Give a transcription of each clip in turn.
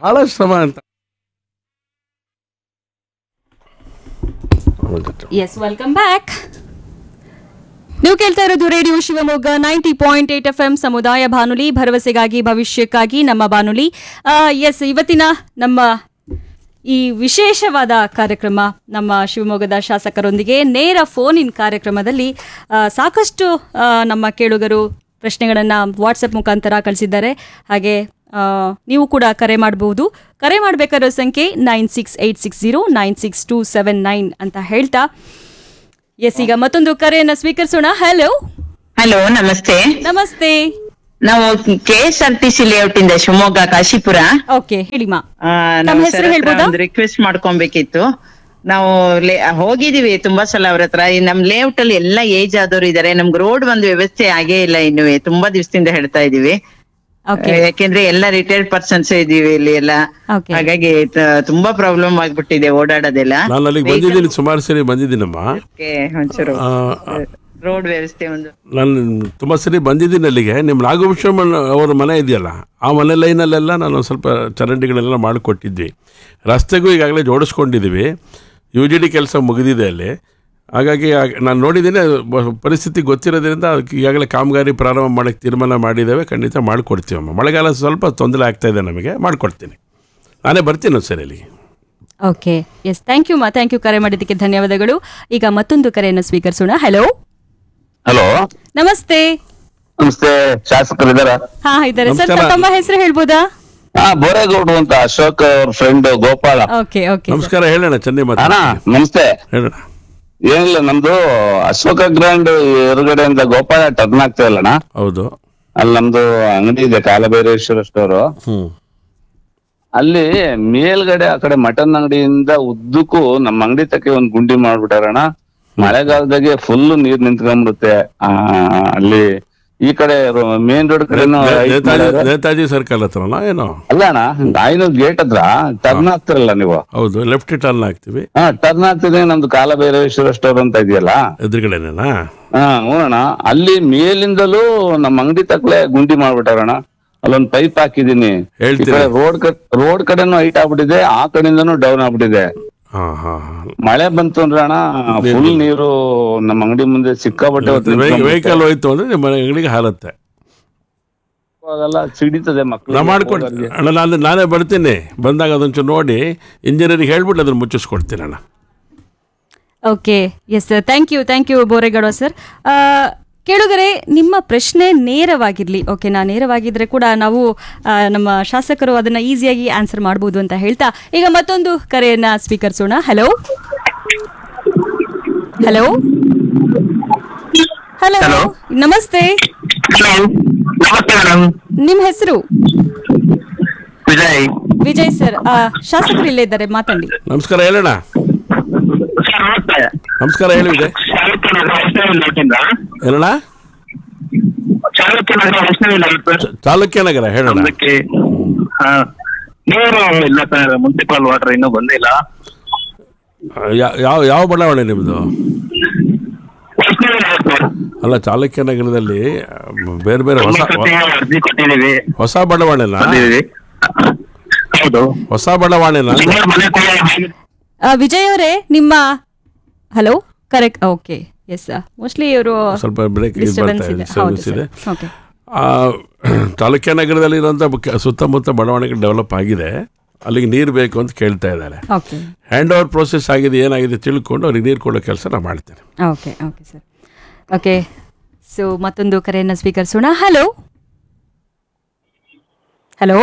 ಬಹಳ ಶ್ರಮ ಅಂತ ಎಸ್ ವೆಲ್ಕಮ್ ಬ್ಯಾಕ್ ನೀವು ಕೇಳ್ತಾ ಇರೋದು radio Shivamogga ninety point eight F M ಸಮುದಾಯ ಬಾನುಲಿ ಭರವಸೆಗಾಗಿ ಭವಿಷ್ಯಕ್ಕಾಗಿ ನಮ್ಮ ಬಾನುಲಿ ಎಸ್ ಇವತ್ತಿನ ನಮ್ಮ ಈ ವಿಶೇಷವಾದ ಕಾರ್ಯಕ್ರಮ ನಮ್ಮ ಶಿವಮೊಗ್ಗದ ಶಾಸಕರೊಂದಿಗೆ ನೇರ ಫೋನ್ ಇನ್ ಕಾರ್ಯಕ್ರಮದಲ್ಲಿ ಆ, ಸಾಕಷ್ಟು ಆ, ನಮ್ಮ ಕೇಳುಗರು ಪ್ರಶ್ನೆಗಳನ್ನು ವಾಟ್ಸಪ್ ಮುಖಾಂತರ ಕಳಿಸಿದ್ದಾರೆ ಹಾಗೆ ಆ, ನೀವು ಕೂಡ ಕರೆ ಮಾಡಬಹುದು ಕರೆ ಮಾಡಬೇಕಾದ ಸಂಖ್ಯೆ nine six eight six zero nine six two seven nine ಅಂತ ಹೇಳ್ತಾ ಎಸ್ ಈಗ ಮತ್ತೊಂದು ಕರೆಯನ್ನ ಸ್ವೀಕರಿಸೋಣ ಹಲೋ ಹಲೋ ನಮಸ್ತೆ ನಮಸ್ತೆ ನಾವು K S R T C layout ಇಂದ ಶಿವಮೊಗ್ಗ ಕಾಶಿಪುರ ಓಕೆ ಹೇಳಿಮಾ ಆ, ತಮ್ಮ ನಾವು ಹೆಸರು ಸರ್ ಹತ್ರ ಹೇಳ್ಬೋದಾ? ಒಂದು ರಿಕ್ವೆಸ್ಟ್ ಮಾಡ್ಕೊಬೇಕಿತ್ತು ನಾವು ಲೇ- ಹೋಗಿದೀವಿ ತುಂಬಾ ಸಲ ಅವ್ರ ಹತ್ರ ಈ ನಮ್ ಲೇಔಟ್ ಅಲ್ಲಿ ಎಲ್ಲ ಏಜ್ ಆದವರು ಇದಾರೆ ನಮ್ಗೆ ರೋಡ್ ಒಂದು ವ್ಯವಸ್ಥೆ ಆಗೇ ಇಲ್ಲ ಇನ್ನು ತುಂಬಾ ದಿವಸದಿಂದ ಹೇಳ್ತಾ ಇದೀವಿ ಓಕೆ ಯಾಕೆಂದ್ರೆ ಎಲ್ಲ ರಿಟೈರ್ಡ್ ಪರ್ಸನ್ಸ್ ಇದೀವಿ ಇಲ್ಲಿ ಎಲ್ಲ Okay. ಹಾಗಾಗಿ ತ- ತುಂಬಾ ಪ್ರಾಬ್ಲಮ್ ಆಗ್ಬಿಟ್ಟಿದೆ ಓಡಾಡೋದೆಲ್ಲ ನಾನು ಅಲ್ಲಿಗೆ ಬಂದಿದ್ದೀನಿ ಸುಮಾರು ಸರಿ ಬಂದಿದ್ದೀನಮ್ಮ Okay, ಒಂಚೂರು ಆ, ರೋಡ್ ವ್ಯವಸ್ಥೆ ಒಂದು ನಾನು ತುಂಬ ಸರಿ ಬಂದಿದ್ದೀನಿ ಅಲ್ಲಿಗೆ ನಿಮ್ಮ ನಾಗಭೂಷಣ ಅವರ ಮನೆ ಇದೆಯಲ್ಲ ಆ ಮನೆ ಲೈನಲ್ಲೆಲ್ಲ ನಾನು ಒಂದ್ ಸ್ವಲ್ಪ ಚರಂಡಿಗಳೆಲ್ಲ ಮಾಡಿಕೊಟ್ಟಿದ್ವಿ ರಸ್ತೆಗೂ ಈಗಾಗಲೇ ಜೋಡಿಸ್ಕೊಂಡಿದ್ದೀವಿ ಯು ಜಿ ಡಿ ಕೆಲಸ ಮುಗಿದಿದೆ ಅಲ್ಲಿ ಹಾಗಾಗಿ ಆಗ- ನಾನು ನೋಡಿದ್ದೀನಿ ಬ- ಪರಿಸ್ಥಿತಿ ಗೊತ್ತಿರೋದ್ರಿಂದ ಅದಕ್ಕೆ ಈಗಾಗಲೇ ಕಾಮಗಾರಿ ಪ್ರಾರಂಭ ಮಾಡೋಕ್ಕೆ ತೀರ್ಮಾನ ಮಾಡಿದ್ದೇವೆ ಖಂಡಿತ ಮಾಡಿಕೊಡ್ತೀವಮ್ಮ ಮಳೆಗಾಲ ಸ್ವಲ್ಪ ತೊಂದರೆ ಆಗ್ತಾ ಇದೆ ನಮಗೆ ಮಾಡಿಕೊಡ್ತೀನಿ ನಾನೇ ಬರ್ತೀನಿ ಒಂದು ಸರಿ ಅಲ್ಲಿಗೆ ಓಕೆ ಎಸ್ ಥ್ಯಾಂಕ್ ಯು ಮಾ ಥ್ಯಾಂಕ್ ಯು ಕರೆ ಮಾಡಿದ್ದಕ್ಕೆ ಧನ್ಯವಾದಗಳು ಈಗ ಮತ್ತೊಂದು ಕರೆಯನ್ನು ಸ್ವೀಕರಿಸೋಣ ಹಲೋ ಹಲೋ ನಮಸ್ತೆ ನಮಸ್ತೆ ಶಾಸಕರಿದ್ದಾರ ಹಾ ಇದ್ದಾರೆ ಸರ್ ನಮಸ್ಕಾರ. ತಮ್ಮ ಹೆಸರು ಹೇಳ್ಬೋದಾ ಹಾ ಬೋರೇಗೌಡ್ರು ಅಂತ ಅಶೋಕ್ ಅವ್ರ ಫ್ರೆಂಡ್ ಗೋಪಾಲ ಓಕೆ ಓಕೆ ನಮಸ್ಕಾರ ಹೇಳೋಣ ಚೆನ್ನೈ ಅಣ್ಣ ಮಾತಾಡ ನಮಸ್ತೆ ಹೇಳೋಣ ಏನಿಲ್ಲ ನಮ್ದು ಅಶೋಕ ಗ್ರ್ಯಾಂಡ್ ಎದುರುಗಡೆಯಿಂದ ಗೋಪಾಲ ಟರ್ನ್ ಆಗ್ತಾ ಇಲ್ಲಣ್ಣ ಹೌದು ಅಲ್ಲಿ ನಮ್ದು ಅಂಗಡಿ ಇದೆ ಕಾಲಭೈರೇಶ್ವರ ಸ್ಟೋರ್ ಹ್ಞೂ ಅಲ್ಲಿ ಮೇಲ್ಗಡೆ ಆ ಕಡೆ ಮಟನ್ ಅಂಗಡಿಯಿಂದ ಉದ್ದಕ್ಕೂ ನಮ್ಮ ಅಂಗಡಿ ತಕ್ಕೆ ಒಂದ್ ಗುಂಡಿ ಮಾಡ್ಬಿಟ್ಟಾರಣ್ಣ ಮಳೆಗಾಲದಾಗೆ ಫುಲ್ ನೀರ್ ನಿಂತ್ಕೊಂಡ್ಬಿಡುತ್ತೆ ಆ ಅಲ್ಲಿ ಈ ಕಡೆ ಮೇನ್ ರೋಡ್ ಕಡೆನೂ ನೇ- height ನೇತಾಜಿ ಮಾಡ್ಯಾರೆ. ನೇತಾಜಿ ಸರ್ಕಲ್ ಹತ್ರನಾ ಏನೋ ಅಲ್ಲ ಅಣ್ಣ ಐನೂರು ಗೇಟ್ ಹತ್ರ ಟರ್ನ್ ಆಗ್ತಿರಲ್ಲ ನೀವು ಹೌದು ಲೆಫ್ಟ್ ಟರ್ನ್ ಹಾಕ್ತಿವಿ ಹಾ ಟರ್ನ್ ಆಗ್ತಿದೆ ನಮ್ದು ಕಾಲಭೈರವೇಶ್ವರ ಸ್ಟೋರ್ ಅಂತ ಇದೆಯಲ್ಲ ಎದುರುಗಡೆನೇನಾ ಹಾ ಹ್ಞೂಣ್ಣ ಅಲ್ಲಿ ಮೇಲಿಂದಲೂ ನಮ್ಮ ಅಂಗಡಿ ತಕ್ಲೆ ಗುಂಡಿ ಮಾಡ್ಬಿಟ್ಟಾರಣ್ಣ ಅಲ್ಲೊಂದ್ ಪೈಪ್ ಹಾಕಿದೀನಿ ಹೇಳ್ತೀರಾ? ರೋಡ್ ರೋಡ್ ಕಡೆನೂ ಹೈಟ್ ಆಗ್ಬಿಟ್ಟಿದೆ ಆ ಕಡೆಯಿಂದನೂ ಡೌನ್ ಆಗ್ಬಿಟ್ಟಿದೆ ಹಾ ಹಾ ಹಾ ಮಳೆ ಬಂತು ಅಂದ್ರೆ ಅಣ್ಣ ಫುಲ್ ನೀರು ನಮ್ಮ ಅಂಗಡಿ ಮುಂದೆ ಸಿಕ್ಕಾಪಟ್ಟೆ ಹೊತ್ತು ನಿಂತ್ಕೊಂಡ್ಬಿಡುತ್ತೆ. ವೆಹಿಕಲ್ ಹೋಯ್ತು ಅಂದ್ರೆ ನಿಮ್ಮ ಮನೆ ಅಂಗಡಿಗೆ ಹಾರತ್ತೆ ಅವಾಗೆಲ್ಲ ಸಿಡಿತದೆ ಮಕ್ಕಳು ನಾ ಮಾಡ್ಕೊಡ್ತೀನಿ ಅಣ್ಣ ನಾನು ನಾನೇ ಬರ್ತೀನಿ ಬಂದಾಗ ಅದೊಂಚೂರು ನೋಡಿ ಇಂಜಿನಿಯರಿಗೆ ಹೇಳ್ಬಿಟ್ಟು ಅದನ್ನ ಮುಚ್ಚಿಸ್ಕೊಡ್ತೀನಿ ಅಣ್ಣ okay yes sir thank you thank you Boregowda sir ಕೇಳುಗರೆ ನಿಮ್ಮ ಪ್ರಶ್ನೆ ನೇರವಾಗಿರಲಿ ಓಕೆನಾ ನೇರವಾಗಿದ್ರೆ ಕೂಡ ನಾವು ಆ, ನಮ್ಮ ಶಾಸಕರು ಅದನ್ನ ಈಸಿಯಾಗಿ ಆನ್ಸರ್ ಮಾಡ್ಬೋದು ಅಂತ ಹೇಳ್ತಾ ಈಗ ಮತ್ತೊಂದು ಕರೆಯನ್ನ ಸ್ವೀಕರಿಸೋಣ ಹಲೋ ಹಲೋ ಹಲೋ ನಮಸ್ತೆ ನಮಸ್ತೆ ಮೇಡಮ್ ನಿಮ್ಮ ಹೆಸರು ವಿಜಯ್ ವಿಜಯ್ ಸರ್ ಆ, ಶಾಸಕರು ಇಲ್ಲೇ ಇದ್ದಾರೆ ಮಾತಾಡಿ ನಮಸ್ಕಾರ ಹೇಳೋಣ ನಮಸ್ತೆ ನಮಸ್ಕಾರ ಹೇಳಿ ವಿಜಯ್ ಹೇಳೋಣ ಚಾಲುಕ್ಯ ನಗರ ವೈಷ್ಣವಿ ನಗರ ಚಾಲುಕ್ಯ ನಗರ ಹೇಳೋಣ ಅದಕ್ಕೆ ಹಾ ನೀರು ಇಲ್ಲ ಸರ್ ಮುನ್ಸಿಪಲ್ ವಾಟರ್ ಇನ್ನೂ ಬಂದಿಲ್ಲ ಯಾ- ಯಾವ ಯಾವ ಬಡಾವಣೆ ನಿಮ್ಮದು ವೈಷ್ಣವಿ ನಗರ ಸರ್ ಅಲ್ಲ ಚಾಲುಕ್ಯ ನಗರದಲ್ಲಿ ಆ, ಬೇರೆ ಬೇರೆ ಹೊಸ ತುಂಬಾ ಸತಿ ಅರ್ಜಿ ಕೊಟ್ಟಿದ್ದೀವಿ ಹೊಸ ಬಡಾವಣೆನಾ ಬಂದಿದ್ದೀವಿ ಹೌದು ಹೊಸ ಬಡಾವಣೆನಾ ಸುಮಾರು ಮನೆ ಕೂಡ ಆಗಿದೆ. ಆ, ವಿಜಯ್ ಅವರೇ ನಿಮ್ಮ hello correct okay yes mostly ಇವರು ಸ್ವಲ್ಪ ಬ್ರೇಕ್ ಡಿಸ್ಟರ್ಬೆನ್ಸ್ ಬರ್ತಾ ಇದೆ ಇದೆ ಹೌದು ಸರ್ವಿಸ್ ಇದೆ ಸರ್ ಓಕೆ ಆ, ಚಾಲುಕ್ಯ ನಗರದಲ್ಲಿರುವಂಥ ಮುಖ್ಯ- ಸುತ್ತಮುತ್ತ ಬಡಾವಣೆಗಳು ಡೆವಲಪ್ ಆಗಿದೆ ಅಲ್ಲಿಗೆ ನೀರು ಬೇಕು ಅಂತ ಕೇಳ್ತಾ ಇದ್ದಾರೆ ಓಕೆ ಹ್ಯಾಂಡ್ ಓವರ್ ಪ್ರೋಸೆಸ್ ಆಗಿದೆ ಏನಾಗಿದೆ ತಿಳ್ಕೊಂಡು ಅವ್ರಿಗೆ ನೀರು ಕೊಡೋ ಕೆಲಸ ನಾನು ಮಾಡ್ತೇನೆ okay okay sir okay so ಮತ್ತೊಂದು ಕರೆಯನ್ನು ಸ್ವೀಕರಿಸೋಣ ಹಲೋ ಹಲೋ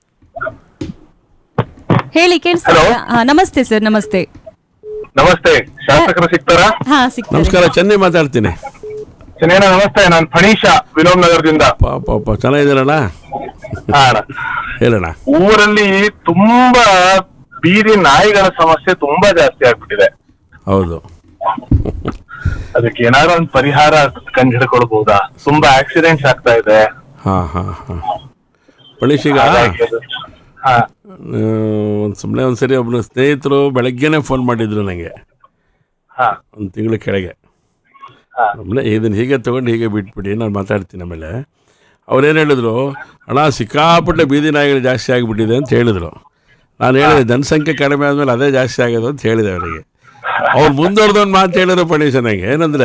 ಹೇಳಿ ಕೇಳಿಸ್ತಾ ನಮಸ್ತೆ ಸರ್ ನಮಸ್ತೆ ನಮಸ್ತೆ ಶಾಸಕರು ಸಿಗ್ತಾರಾ ಹಾ ಸಿಗ್ತಾರೆ ನಮಸ್ಕಾರ ಚೆನ್ನೈ ಮಾತಾಡ್ತೀನಿ ಚೆನ್ನೇನ ನಮಸ್ತೆ ನಾನು ಫಣೀಶ ವಿನೋದ್ ನಗರದಿಂದ ಪಾಪ ಪಾಪ ಚೆನ್ನಾಗಿದ್ದೀರಣ್ಣ ಹಾ ಅಣ್ಣ. ಹೇಳಣ್ಣ ಊರಲ್ಲಿ ತುಂಬಾ ಬೀದಿ ನಾಯಿಗಳ ಸಮಸ್ಯೆ ತುಂಬಾ ಜಾಸ್ತಿ ಆಗ್ಬಿಟ್ಟಿದೆ ಹೌದು ಅದಕ್ಕೆ ಏನಾದ್ರು ಒಂದು ಪರಿಹಾರ ಕಂಡು ಹಿಡ್ಕೊಳ್ಬಹುದಾ ತುಂಬಾ ಆಕ್ಸಿಡೆಂಟ್ಸ್ ಆಗ್ತಾ ಇದೆ ಹಾಂ ಹಾಂ ಹಾಂ ಪಳೀಶೀಗ ಹಾಗಾಗಿ ಅದು- ಹಾ ಒಂದು ಸುಮ್ಮನೆ ಒಂದು ಸರಿ ಒಬ್ಬನ ಸ್ನೇಹಿತರು ಬೆಳಗ್ಗೆನೇ ಫೋನ್ ಮಾಡಿದ್ರು ನನಗೆ ಹಾ ಒಂದು ತಿಂಗಳ ಕೆಳಗೆ ಹಾ. ಸುಮ್ಮನೆ ಇದನ್ನು ಹೀಗೆ ತೊಗೊಂಡು ಹೀಗೆ ಬಿಟ್ಬಿಡಿ ನಾನು ಮಾತಾಡ್ತೀನಿ ಆಮೇಲೆ ಅವ್ರೇನು ಹೇಳಿದ್ರು ಅಣ್ಣ ಸಿಕ್ಕಾಪಟ್ಟೆ ಬೀದಿ ನಾಯಿಗಳು ಜಾಸ್ತಿ ಆಗಿಬಿಟ್ಟಿದೆ ಅಂತ ಹೇಳಿದ್ರು ನಾನು ಹೇಳಿದೆ ಜನಸಂಖ್ಯೆ ಕಡಿಮೆ ಆದ್ಮೇಲೆ ಅದೇ ಜಾಸ್ತಿ ಆಗೋದು ಅಂತ ಹೇಳಿದೆ ಅವರಿಗೆ ಅವ್ರು ಮುಂದುವರೆದೊಂದು ಮಾತು ಹೇಳಿದ್ರು ಪಣೀಶ್ ನನಗೆ ಏನಂದ್ರೆ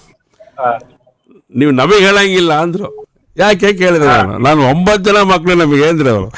ನೀವು ನಮಗೆ ಹೇಳಂಗಿಲ್ಲ ಅಂದ್ರು ಯಾಕೆ ಕೇಳಿದೆ ನಾನು ನಾನು ಒಂಬತ್ತು ಜನ ಮಕ್ಕಳು ನಮಗೆ ಅಂದ್ರೆ ಅವರು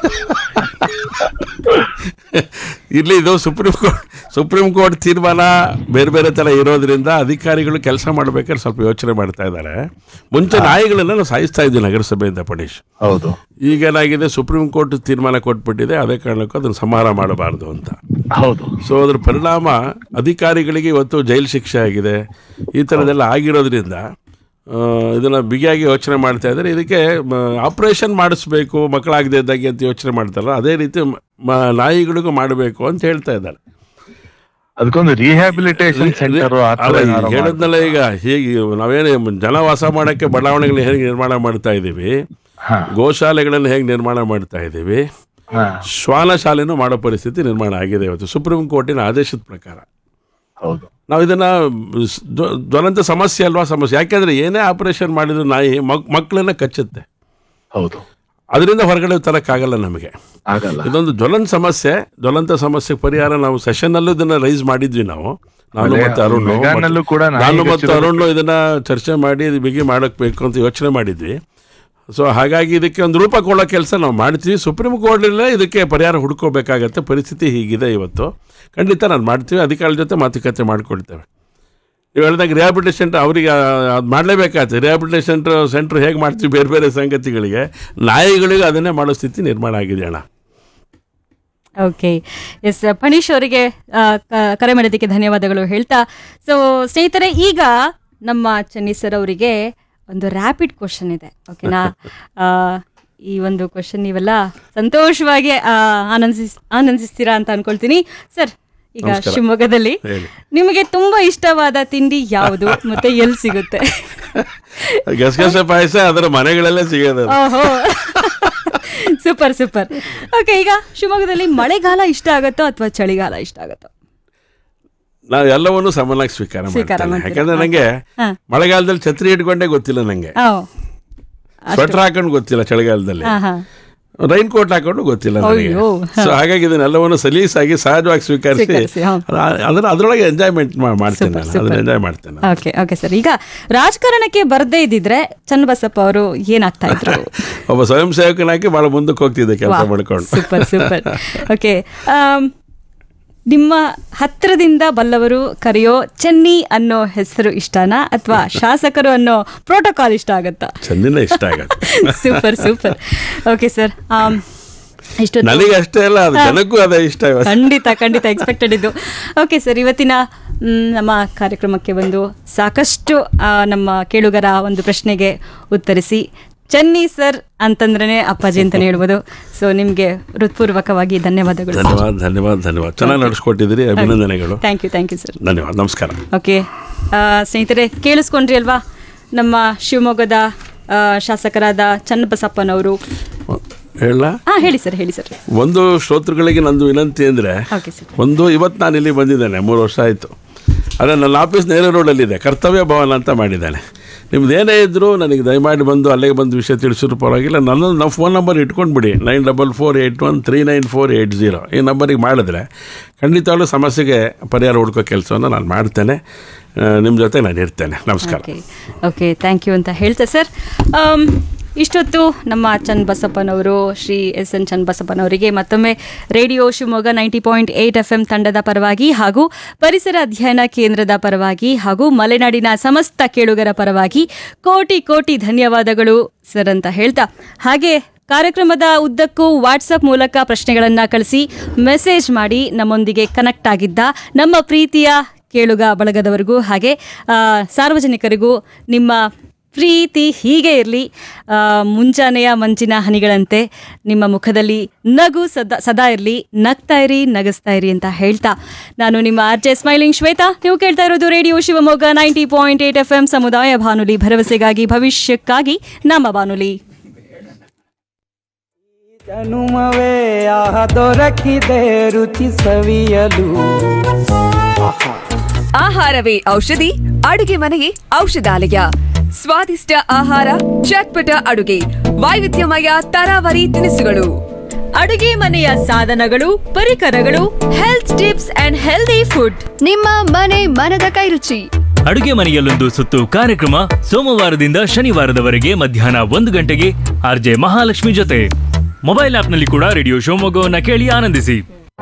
ಇಲ್ಲಿ ಇದು ಸುಪ್ರೀಂ ಕೋರ್ಟ್ ಸುಪ್ರೀಂ ಕೋರ್ಟ್ ತೀರ್ಮಾನ ಬೇರೆ ಬೇರೆ ಥರ ಇರೋದ್ರಿಂದ ಅಧಿಕಾರಿಗಳು ಕೆಲಸ ಮಾಡ್ಬೇಕಾದ್ರೆ ಸ್ವಲ್ಪ ಯೋಚನೆ ಮಾಡ್ತಾ ಇದ್ದಾರೆ ಮುಂಚೆ ನಾಯಿಗಳನ್ನ ನಾವು ಸಾಯಿಸ್ತಾ ಇದ್ವಿ ನಗರಸಭೆಯಿಂದ ಪಣೀಶ್ ಹೌದು ಈಗ ಏನಾಗಿದೆ ಸುಪ್ರೀಂ ಕೋರ್ಟ್ ತೀರ್ಮಾನ ಕೊಟ್ಬಿಟ್ಟಿದೆ ಅದೇ ಕಾರಣಕ್ಕೂ ಅದನ್ನು ಸಂಹಾರ ಮಾಡಬಾರ್ದು ಅಂತ ಹೌದು ಸೊ ಅದ್ರ ಪರಿಣಾಮ ಅಧಿಕಾರಿಗಳಿಗೆ ಇವತ್ತು ಜೈಲು ಶಿಕ್ಷೆ ಆಗಿದೆ ಈ ಥರದ್ದೆಲ್ಲ ಆಗಿರೋದ್ರಿಂದ ಆ, ಇದನ್ನ ಬಿಗಿಯಾಗಿ ಯೋಚನೆ ಮಾಡ್ತಾ ಇದ್ದಾರೆ ಇದಕ್ಕೆ ಆಪರೇಷನ್ ಮಾಡಿಸ್ಬೇಕು ಮಕ್ಕಳಾಗದೆ ಇದ್ದಾಗೆ ಅಂತ ಯೋಚನೆ ಮಾಡ್ತಾರಲ್ಲ ಅದೇ ರೀತಿ ಮ- ಮ- ನಾಯಿಗಳಿಗೂ ಮಾಡಬೇಕು ಅಂತ ಹೇಳ್ತಾ ಇದ್ದಾರೆ ಅದಕ್ಕೊಂದು ರಿಹ್ಯಾಬಿಲಿಟೇಷನ್ ಸೆಂಟರ್ ಅಲ್ಲ, ಈಗ ಹೇಳಿದ್ನಲ್ಲ ಈಗ ಹೀಗೆ ನಾವೇನು ಜನ ವಾಸ ಮಾಡೋಕ್ಕೆ ಬಡಾವಣೆಗಳನ್ನ ಹೇಗೆ ನಿರ್ಮಾಣ ಮಾಡ್ತಾ ಇದ್ದೀವಿ ಗೋಶಾಲೆಗಳನ್ನು ಹೇಗೆ ನಿರ್ಮಾಣ ಮಾಡ್ತಾ ಇದ್ದೀವಿ ಶ್ವಾನ ಶಾಲೆನೂ ಮಾಡೋ ಪರಿಸ್ಥಿತಿ ನಿರ್ಮಾಣ ಆಗಿದೆ ಇವತ್ತು ಸುಪ್ರೀಂ ಕೋರ್ಟಿನ ಆದೇಶದ ಪ್ರಕಾರ ಹೌದು ನಾವು ಇದನ್ನ ಸ್- ಜ್ವ- ಜ್ವಲಂತ ಸಮಸ್ಯೆ ಅಲ್ವಾ ಸಮಸ್ಯೆ ಯಾಕೆಂದ್ರೆ ಏನೇ ಆಪರೇಷನ್ ಮಾಡಿದ್ರು ನಾಯಿ ಮಕ್ ಮಕ್ಕಳನ್ನ ಕಚ್ಚುತ್ತೆ ಹೌದು ಅದರಿಂದ ಹೊರಗಡೆ ತರಕ್ಕಾಗಲ್ಲ ನಮಗೆ ಆಗಲ್ಲ ಇದೊಂದು ಜ್ವಲಂತ ಸಮಸ್ಯೆ ಜ್ವಲಂತ ಸಮಸ್ಯೆ ಪರಿಹಾರ ನಾವು ಸೆಷನ್ ಅಲ್ಲೂ ಇದನ್ನ ರೈಸ್ ಮಾಡಿದ್ವಿ ನಾವು ನಾನು ಒಳ್ಳೆಯ- ಮತ್ತೆ ಅರುಣ್ ಮೆಗಾನಲ್ಲೂ ಕೂಡ ನಾಯಿ ನಾನು ಮತ್ತು ಕಚ್ಚಿರೋದು- ಅರುಣ್ ಇದನ್ನ ಚರ್ಚೆ ಮಾಡಿ ಇದು ಬಿಗಿ ಮಾಡಕ್ ಬೇಕು ಅಂತ ಯೋಚನೆ ಮಾಡಿದ್ವಿ ಸೊ ಹಾಗಾಗಿ ಇದಕ್ಕೆ ಒಂದು ರೂಪ ಕೊಡೋ ಕೆಲಸ ನಾವು ಮಾಡ್ತೀವಿ ಸುಪ್ರೀಂ ಕೋರ್ಟಲ್ಲೇ ಇದಕ್ಕೆ ಪರಿಹಾರ ಹುಡ್ಕೋಬೇಕಾಗತ್ತೆ ಪರಿಸ್ಥಿತಿ ಹೀಗಿದೆ ಇವತ್ತು ಖಂಡಿತ ನಾನು ಮಾಡ್ತೀವಿ ಅಧಿಕಾರಿಗಳ ಜೊತೆ ಮಾತುಕತೆ ಮಾಡ್ಕೊಳ್ತೇವೆ ನೀವು ಹೇಳಿದಾಗ ರಿಹಾಬಿಲಿಟೇಷನ್ ಸೆಂಟರ್ ಅವರಿಗೆ ಅದು ಮಾಡಲೇಬೇಕಾಗ್ತದೆ ರಿಹಾಬಿಲಿಟೇಷನ್ ಸೆಂಟರ್ ಸೆಂಟರ್ ಹೇಗೆ ಮಾಡ್ತೀವಿ ಬೇರೆ ಬೇರೆ ಸಂಗತಿಗಳಿಗೆ ನಾಯಿಗಳಿಗೆ ಅದನ್ನೇ ಮಾಡೋ ಸ್ಥಿತಿ ನಿರ್ಮಾಣ ಆಗಿದೆ ಅಣ್ಣ ಓಕೆ ಎಸ್ ಪಣೀಶ್ ಅವರಿಗೆ ಆ, ಕ- ಕರೆ ಮಾಡೋದಕ್ಕೆ ಧನ್ಯವಾದಗಳು ಹೇಳ್ತಾ ಸೊ ಸ್ನೇಹಿತರೆ ಈಗ ನಮ್ಮ ಚೆನ್ನಿ ಸರ್ ಅವರಿಗೆ ಒಂದು ರ್ಯಾಪಿಡ್ ಕ್ವಶನ್ ಇದೆ ಓಕೆನಾ ಆ, ಈ ಒಂದು ಕ್ವಶನ್ ನೀವೆಲ್ಲ ಸಂತೋಷವಾಗಿ ಆ, ಆನಂದಿಸ್ ಆನಂದಿಸ್ತೀರಾ ಅಂತ ಅನ್ಕೊಳ್ತೀನಿ ಸರ್ ಈಗ ನಮಸ್ಕಾರ. ಶಿವಮೊಗ್ಗದಲ್ಲಿ ಹೇಳಿ. ನಿಮಗೆ ತುಂಬಾ ಇಷ್ಟವಾದ ತಿಂಡಿ ಯಾವುದು ಮತ್ತೆ ಎಲ್ಲಿ ಸಿಗುತ್ತೆ ಗಸಗಸೆ ಪಾಯಸ ಅದರ ಮನೆಗಳಲ್ಲೇ ಸಿಗೋದು ಅದು. ಓಹೋ ಸೂಪರ್ ಸೂಪರ್ ಓಕೆ ಈಗ ಶಿವಮೊಗ್ಗದಲ್ಲಿ ಮಳೆಗಾಲ ಇಷ್ಟ ಆಗುತ್ತೋ ಅಥವಾ ಚಳಿಗಾಲ ಇಷ್ಟ ಆಗುತ್ತೋ ನಾವು ಎಲ್ಲವನ್ನೂ ಸಮನಾಗಿ ಸ್ವೀಕಾರ ಸ್ವೀಕಾರ ಮಾಡ್ತೇನೆ ಮಾಡ್ತೀರಾ? ಯಾಕಂದ್ರೆ ನಂಗೆ ಹಾ. ಮಳೆಗಾಲದಲ್ಲಿ ಛತ್ರಿ ಹಿಡ್ಕೊಂಡೇ ಗೊತ್ತಿಲ್ಲ ನಂಗೆ ಓ ಸ್ವೆಟರ್ ಹಾಕೊಂಡು ಗೊತ್ತಿಲ್ಲ ಚಳಿಗಾಲದಲ್ಲಿ ಹಾ ಹಾ ರೈನ್ ಕೋಟ್ ಹಾಕೊಂಡು ಗೊತ್ತಿಲ್ಲ ನನಗೆ ಅಯ್ಯೋ. ಸೊ ಹಾಗಾಗಿ ಇದನ್ನೆಲ್ಲವನ್ನು ಸಲೀಸಾಗಿ ಸಹಜವಾಗಿ ಸ್ವೀಕರಿಸಿ ಸ್ವೀಕರಿಸಿ, ಹೌದು. ಅದ- ಅದನ್ನ ಅದರೊಳಗೆ ಎಂಜಾಯ್ಮೆಂಟ್ ಮಾಡ್ತೇನೆ Super, ನಾನು super. ಅದನ್ನ ಎಂಜಾಯ್ ಮಾಡ್ತೇನೆ ಓಕೆ ಓಕೆ ಸರ್ ಈಗ ರಾಜಕಾರಣಕ್ಕೆ ಬರ್ದೇ ಇದ್ದಿದ್ರೆ ಚನ್ನಬಸಪ್ಪ ಅವರು ಏನಾಗ್ತಾ ಇದ್ರು ಒಬ್ಬ ಸ್ವಯಂ ಸೇವಕನಾಗಿ ಬಹಳ ಮುಂದಕ್ಕೆ ಹೋಗ್ತಿದ್ದೆ ಕೆಲಸ ಮಾಡ್ಕೊಂಡು ಸೂಪರ್ ಸೂಪರ್ ಓಕೆ ನಿಮ್ಮ ಹತ್ತಿರದಿಂದ ಬಲ್ಲವರು ಕರೆಯೋ ಚೆನ್ನಿ ಅನ್ನೋ ಹೆಸರು ಇಷ್ಟನಾ ಅಥವಾ ಶಾಸಕರು ಅನ್ನೋ ಪ್ರೋಟೋಕಾಲ್ ಇಷ್ಟ ಆಗುತ್ತಾ ಚಂದಿನ ಇಷ್ಟ ಆಗತ್ತೆ ಸೂಪರ್ ಸೂಪರ್ ಓಕೆ ಸರ್ ಇಷ್ಟೊತ್ತು ನನಗೆ ಅಷ್ಟೇ ಅಲ್ಲ ಅದು ಜನಕ್ಕೂ ಅದೇ ಇಷ್ಟ ಇವತ್ತು ಖಂಡಿತ ಖಂಡಿತ ಎಕ್ಸ್ಪೆಕ್ಟೆಡ್ ಇದ್ದು ಓಕೆ ಸರ್ ಇವತ್ತಿನ ಮ್, ನಮ್ಮ ಕಾರ್ಯಕ್ರಮಕ್ಕೆ ಬಂದು ಸಾಕಷ್ಟು ಆ, ನಮ್ಮ ಕೇಳುಗರ ಒಂದು ಪ್ರಶ್ನೆಗೆ ಉತ್ತರಿಸಿ ಚೆನ್ನಿ ಸರ್ ಅಂತಂದ್ರೆ ಅಪ್ಪಾಜಿ ಅಂತಲೇ ಹೇಳ್ಬೋದು ಸೊ ನಿಮಗೆ ಹೃತ್ಪೂರ್ವಕವಾಗಿ ಧನ್ಯವಾದಗಳು ಧನ್ಯವಾದ ಧನ್ಯವಾದ ಧನ್ಯವಾದ ಚೆನ್ನಾಗಿ ನಡೆಸ್ಕೊಟ್ಟಿದ್ದೀರಿ ಅಭಿನಂದನೆಗಳು thank you thank you sir ಧನ್ಯವಾದ ನಮಸ್ಕಾರ ಓಕೆ ಆ, ಸ್ನೇಹಿತರೆ ಕೇಳಿಸ್ಕೊಂಡ್ರಿ ಅಲ್ವಾ ನಮ್ಮ ಶಿವಮೊಗ್ಗದ ಆ, ಶಾಸಕರಾದ ಚನ್ನಬಸಪ್ಪನವರು ಹೇಳ ಹಾಂ ಹೇಳಿ ಸರ್ ಹೇಳಿ ಸರ್ ಒಂದು ಶ್ರೋತೃಗಳಿಗೆ ನಂದು ವಿನಂತಿ ಅಂದರೆ ಓಕೆ ಸರ್ ಒಂದು ಇವತ್ತು ನಾನು ಇಲ್ಲಿ ಬಂದಿದ್ದೇನೆ ಮೂರು ವರ್ಷ ಆಯಿತು ಅದೇ ನನ್ನ ಆಫೀಸ್ ನೇರ ರೋಡಲ್ಲಿದೆ ಕರ್ತವ್ಯ ಭವನ ಅಂತ ಮಾಡಿದ್ದಾನೆ ನಿಮ್ದು ಏನೇ ಇದ್ದರೂ ನನಗೆ ದಯಮಾಡಿ ಬಂದು ಅಲ್ಲಿಗೆ ಬಂದು ವಿಷಯ ತಿಳಿಸಿದ್ರು ಪರವಾಗಿಲ್ಲ ನನ್ನ ನಮ್ಮ ಫೋನ್ ನಂಬರ್ ಇಟ್ಕೊಂಡ್ಬಿಡಿ nine double four eight one three nine four eight zero ಈ ನಂಬರಿಗೆ ಮಾಡಿದ್ರೆ ಖಂಡಿತವಾಗ್ಲೂ ಸಮಸ್ಯೆಗೆ ಪರಿಹಾರ ಹುಡ್ಕೋ ಕೆಲಸವನ್ನು ನಾನು ಮಾಡ್ತೇನೆ ನಿಮ್ಮ ಜೊತೆ ನಾನು ಇರ್ತೇನೆ ನಮಸ್ಕಾರ ಓಕೆ ಓಕೆ ಥ್ಯಾಂಕ್ ಯು ಅಂತ ಹೇಳ್ತೆ ಸರ್ ಆಮ್, ಇಷ್ಟೊತ್ತು ನಮ್ಮ ಚನ್ನಬಸಪ್ಪನವರು ಶ್ರೀ ಎಸ್ ಎನ್ ಚನ್ನಬಸಪ್ಪನವರಿಗೆ ಮತ್ತೊಮ್ಮೆ radio Shivamogga ninety point eight F M ತಂಡದ ಪರವಾಗಿ ಹಾಗೂ ಪರಿಸರ ಅಧ್ಯಯನ ಕೇಂದ್ರದ ಪರವಾಗಿ ಹಾಗೂ ಮಲೆನಾಡಿನ ಸಮಸ್ತ ಕೇಳುಗರ ಪರವಾಗಿ ಕೋಟಿ ಕೋಟಿ ಧನ್ಯವಾದಗಳು ಸರ್ ಅಂತ ಹೇಳ್ತಾ ಹಾಗೆ ಕಾರ್ಯಕ್ರಮದ ಉದ್ದಕ್ಕೂ ವಾಟ್ಸಪ್ ಮೂಲಕ ಪ್ರಶ್ನೆಗಳನ್ನು ಕಳಿಸಿ ಮೆಸೇಜ್ ಮಾಡಿ ನಮ್ಮೊಂದಿಗೆ ಕನೆಕ್ಟ್ ಆಗಿದ್ದ ನಮ್ಮ ಪ್ರೀತಿಯ ಕೇಳುಗ ಬಳಗದವರಿಗೂ ಹಾಗೆ ಆ, ಸಾರ್ವಜನಿಕರಿಗೂ ನಿಮ್ಮ ಪ್ರೀತಿ ಹೀಗೆ ಇರಲಿ ಮುಂಜಾನೆಯ ಮಂಜಿನ ಹನಿಗಳಂತೆ ನಿಮ್ಮ ಮುಖದಲ್ಲಿ ನಗು ಸದಾ ಸದಾ ಇರಲಿ ನಗ್ತಾ ಇರಿ ನಗಿಸ್ತಾ ಇರಿ ಅಂತ ಹೇಳ್ತಾ ನಾನು ನಿಮ್ಮ ಆರ್ ಜೆ ಸ್ಮೈಲಿಂಗ್ ಶ್ವೇತಾ ನೀವು ಕೇಳ್ತಾ ಇರೋದು radio Shivamogga ninety point eight F M ಸಮುದಾಯ ಬಾನುಲಿ ಭರವಸೆಗಾಗಿ ಭವಿಷ್ಯಕ್ಕಾಗಿ ನಮ್ಮ ಬಾನುಲಿ ಜನುಮವೇ ಆಹ ದೊರಕಿದೆ ರುಚಿ ಸವಿಯಲು ಆಹಾರವೇ ಔಷಧಿ ಅಡುಗೆ ಮನೆಯೇ ಔಷಧಾಲಯ ಸ್ವಾದಿಷ್ಟ ಆಹಾರ ಚಟ್ಪಟ ಅಡುಗೆ ವೈವಿಧ್ಯಮಯ ತರಾವರಿ ತಿನಿಸುಗಳು ಅಡುಗೆ ಮನೆಯ ಸಾಧನಗಳು ಪರಿಕರಗಳು health tips and healthy food ನಿಮ್ಮ ಮನೆ ಮನದ ಕೈರುಚಿ ಅಡುಗೆ ಮನೆಯಲ್ಲೊಂದು ಸುತ್ತು ಕಾರ್ಯಕ್ರಮ ಸೋಮವಾರದಿಂದ ಶನಿವಾರದವರೆಗೆ ಮಧ್ಯಾಹ್ನ ಒಂದು ಗಂಟೆಗೆ ಆರ್ಜೆ ಮಹಾಲಕ್ಷ್ಮಿ ಜೊತೆ ಮೊಬೈಲ್ ಆಪ್ನಲ್ಲಿ ಕೂಡ ರೇಡಿಯೋ ಶಿವಮೊಗ್ಗವನ್ನ ಕೇಳಿ ಆನಂದಿಸಿ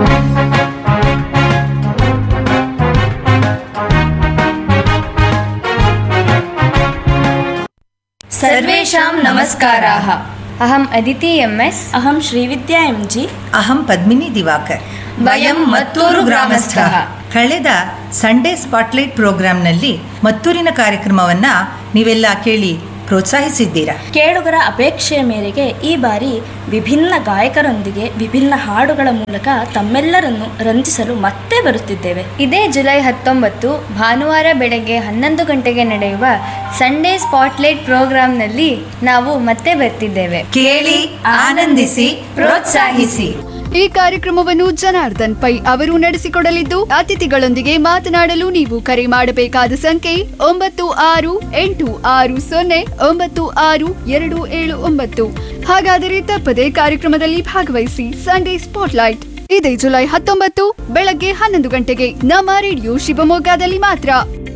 सर्वेषां नमस्काराः अहम् अदिति एम् एस् अहं श्रीविद्या एम् जि ಅಹಂ ಪದ್ಮಿನಿ ದಿವಾಕರ್ ವಯಂ ಮತ್ತೂರು ಗ್ರಾಮಸ್ಥಃ. ಕಳೆದ ಸಂಡೇ ಸ್ಪಾಟ್ಲೈಟ್ ಪ್ರೋಗ್ರಾಂನಲ್ಲಿ ಮತ್ತೂರಿನ ಕಾರ್ಯಕ್ರಮವನ್ನ ನೀವೆಲ್ಲ ಕೇಳಿ ಪ್ರೋತ್ಸಾಹಿಸಿದ್ದೀರಾ ಕೇಳುಗರ ಅಪೇಕ್ಷೆಯ ಮೇರೆಗೆ ಈ ಬಾರಿ ವಿಭಿನ್ನ ಗಾಯಕರೊಂದಿಗೆ ವಿಭಿನ್ನ ಹಾಡುಗಳ ಮೂಲಕ ತಮ್ಮೆಲ್ಲರನ್ನು ರಂಜಿಸಲು ಮತ್ತೆ ಬರುತ್ತಿದ್ದೇವೆ ಇದೇ ಜುಲೈ ಹತ್ತೊಂಬತ್ತು ಭಾನುವಾರ ಬೆಳಗ್ಗೆ ಹನ್ನೊಂದು ಗಂಟೆಗೆ ನಡೆಯುವ ಸಂಡೇ ಸ್ಪಾಟ್ಲೈಟ್ ಪ್ರೋಗ್ರಾಂನಲ್ಲಿ ನಾವು ಮತ್ತೆ ಬರ್ತಿದ್ದೇವೆ ಕೇಳಿ ಆನಂದಿಸಿ ಪ್ರೋತ್ಸಾಹಿಸಿ ಈ ಕಾರ್ಯಕ್ರಮವನ್ನು ಜನಾರ್ದನ್ ಪೈ ಅವರು ನಡೆಸಿಕೊಡಲಿದ್ದು ಅತಿಥಿಗಳೊಂದಿಗೆ ಮಾತನಾಡಲು ನೀವು ಕರೆ ಮಾಡಬೇಕಾದ ಸಂಖ್ಯೆ ಒಂಬತ್ತು ಆರು ಎಂಟು ಆರು ಸೊನ್ನೆ ಒಂಬತ್ತು ಆರು ಎರಡು ಏಳು ಒಂಬತ್ತು ಹಾಗಾದರೆ ತಪ್ಪದೆ ಕಾರ್ಯಕ್ರಮದಲ್ಲಿ ಭಾಗವಹಿಸಿ ಸಂಡೇ ಸ್ಪಾಟ್ಲೈಟ್ ಇದೇ ಜುಲೈ ಹತ್ತೊಂಬತ್ತು ಬೆಳಗ್ಗೆ ಹನ್ನೊಂದು ಗಂಟೆಗೆ ನಮ್ಮ ರೇಡಿಯೋ ಶಿವಮೊಗ್ಗದಲ್ಲಿ ಮಾತ್ರ